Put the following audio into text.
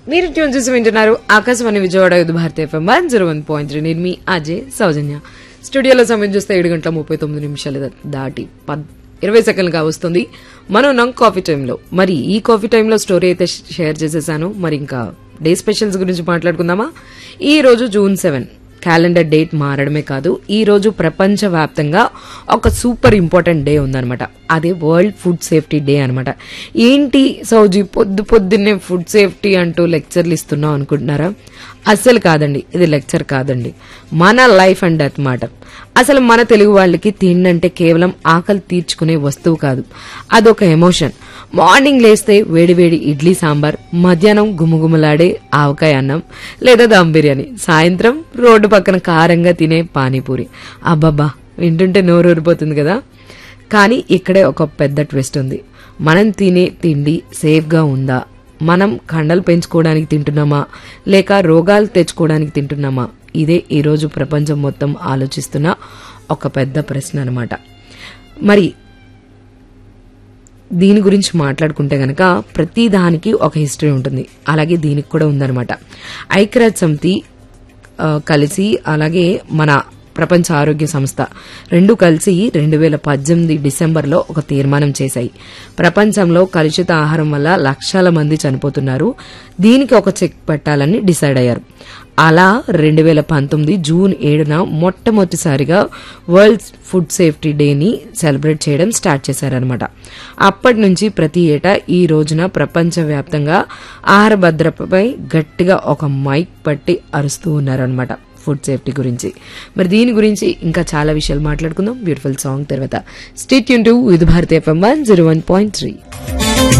మీరు ట్యూన్ చేసి వింటున్నారు ఆకాశవాణి విజయవాడ యుద్ధ Bharati FM one zero one point three నేను మీ అజయ్ సౌజన్య స్టూడియోలో సమయం చూస్తే ఏడు గంటల ముప్పై తొమ్మిది నిమిషాలు దా- దాటి పద్ ఇరవై సెకండ్లుగా వస్తుంది మనం నం కాఫీ టైంలో మరి ఈ కాఫీ టైంలో స్టోరీ అయితే ష్- షేర్ చేసేసాను మరి ఇంకా డే స్పెషల్స్ గురించి మాట్లాడుకుందామా ఈ రోజు జూన్ సెవెన్ క్యాలెండర్ డేట్ మారడమే కాదు ఈ రోజు ప్రపంచవ్యాప్తంగా ఒక సూపర్ ఇంపార్టెంట్ డే ఉందన్నమాట అదే వరల్డ్ ఫుడ్ సేఫ్టీ డే అన్నమాట ఏంటి సౌజీ పొద్దు పొద్దున్నే ఫుడ్ సేఫ్టీ అంటూ లెక్చర్లు ఇస్తున్నాం అనుకుంటున్నారా అస్సలు కాదండి ఇది లెక్చర్ కాదండి మన లైఫ్ అండ్ డెత్ మ్యాటర్ అసలు మన తెలుగు వాళ్ళకి తిండంటే కేవలం ఆకలి తీర్చుకునే వస్తువు కాదు అదొక ఎమోషన్ మార్నింగ్ లేస్తే వేడివేడి ఇడ్లీ సాంబార్ మధ్యాహ్నం గుమగుమలాడే ఆవకాయ అన్నం లేదా దమ్ బిర్యానీ సాయంత్రం రోడ్డు పక్కన కారంగా తినే పానీపూరి అబ్బబ్బా వింటుంటే నోరు ఊరిపోతుంది కదా కానీ ఇక్కడే ఒక పెద్ద ట్విస్ట్ ఉంది మనం తినే తిండి సేఫ్గా ఉందా మనం కండలు పెంచుకోవడానికి తింటున్నామా లేక రోగాలు తెచ్చుకోవడానికి తింటున్నామా ఇదే ఈరోజు ప్రపంచం మొత్తం ఆలోచిస్తున్న ఒక పెద్ద ప్రశ్న అనమాట మరి దీని గురించి మాట్లాడుకుంటే గనక ప్రతి దానికి ఒక హిస్టరీ ఉంటుంది అలాగే దీనికి కూడా ఉందన్నమాట ఐక్యరాజ్య సమితి ఆ, కలిసి అలాగే మన ప్రపంచ ఆరోగ్య సంస్థ రెండు కలిసి రెండు వేల పద్దెనిమిది డిసెంబర్లో ఒక తీర్మానం చేశాయి ప్రపంచంలో కలుషిత ఆహారం వల్ల లక్షల మంది చనిపోతున్నారు దీనికి ఒక చెక్ పెట్టాలని డిసైడ్ అయ్యారు అలా రెండు వేల పంతొమ్మిది జూన్ ఏడున మొట్టమొదటిసారిగా వరల్డ్ ఫుడ్ సేఫ్టీ డేని సెలబ్రేట్ చేయడం స్టార్ట్ చేశారనమాట అప్పటి నుంచి ప్రతి ఏటా ఈ రోజున ప్రపంచవ్యాప్తంగా ఆహార భద్రతపై గట్టిగా ఒక మైక్ పట్టి అరుస్తూ ఉన్నారనమాట ఫుడ్ సేఫ్టీ గురించి మరి దీని గురించి ఇంకా చాలా విషయాలు మాట్లాడుకుందాం బ్యూటిఫుల్ సాంగ్ తర్వాత stay tuned to Vividh Bharati FM one zero one point three